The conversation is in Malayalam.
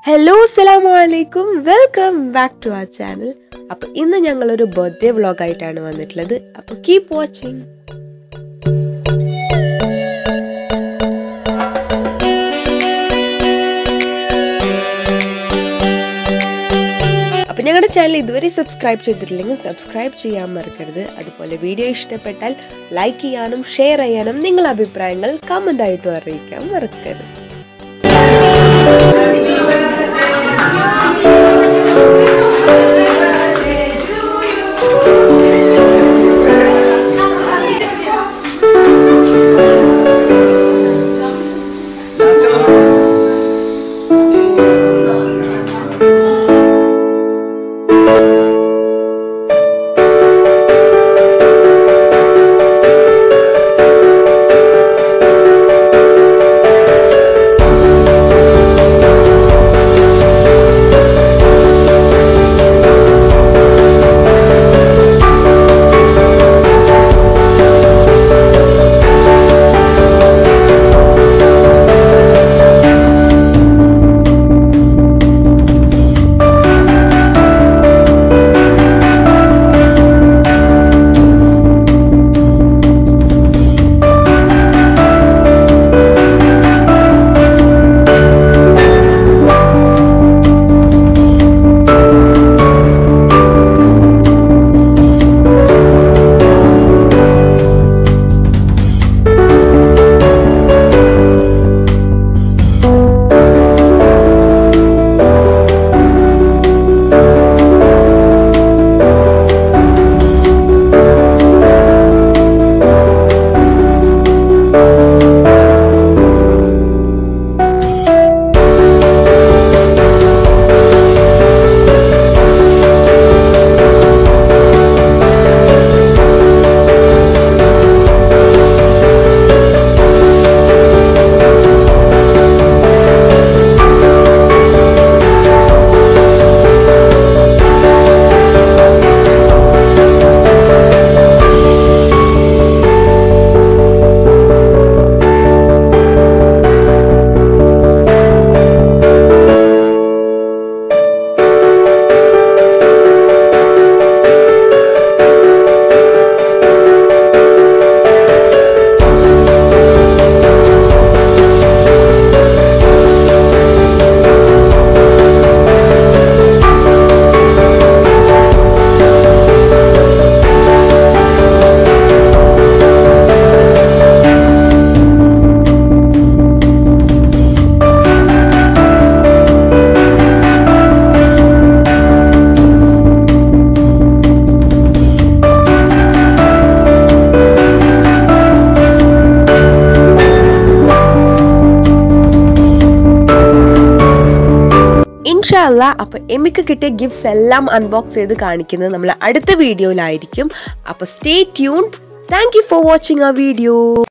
ഹലോ അസ്സലാമു അലൈക്കും welcome back to our channel അപ്പോൾ ഇന്ന് ഞങ്ങളൊരു ബർത്ത്ഡേ വ്ളോഗായിട്ടാണ് വന്നിട്ടുള്ളത് അപ്പോൾ കീപ് വാച്ചിങ് അപ്പോൾ ഞങ്ങളുടെ ചാനൽ ഇതുവരെ സബ്സ്ക്രൈബ് ചെയ്തിട്ടില്ലെങ്കിൽ സബ്സ്ക്രൈബ് ചെയ്യാൻ മറക്കരുത് അതുപോലെ വീഡിയോ ഇഷ്ടപ്പെട്ടാൽ ലൈക്ക് ചെയ്യാനും ഷെയർ ചെയ്യാനും നിങ്ങളുടെ അഭിപ്രായങ്ങൾ കമൻ്റ് ആയിട്ടും അറിയിക്കാൻ മറക്കരുത് ഇൻഷല്ല അപ്പോൾ എമിക്ക് കിട്ടിയ ഗിഫ്റ്റ്സ് എല്ലാം അൺബോക്സ് ചെയ്ത് കാണിക്കുന്നത് നമ്മൾ അടുത്ത വീഡിയോയിലായിരിക്കും അപ്പോൾ stay tune thank you for watching ആ വീഡിയോ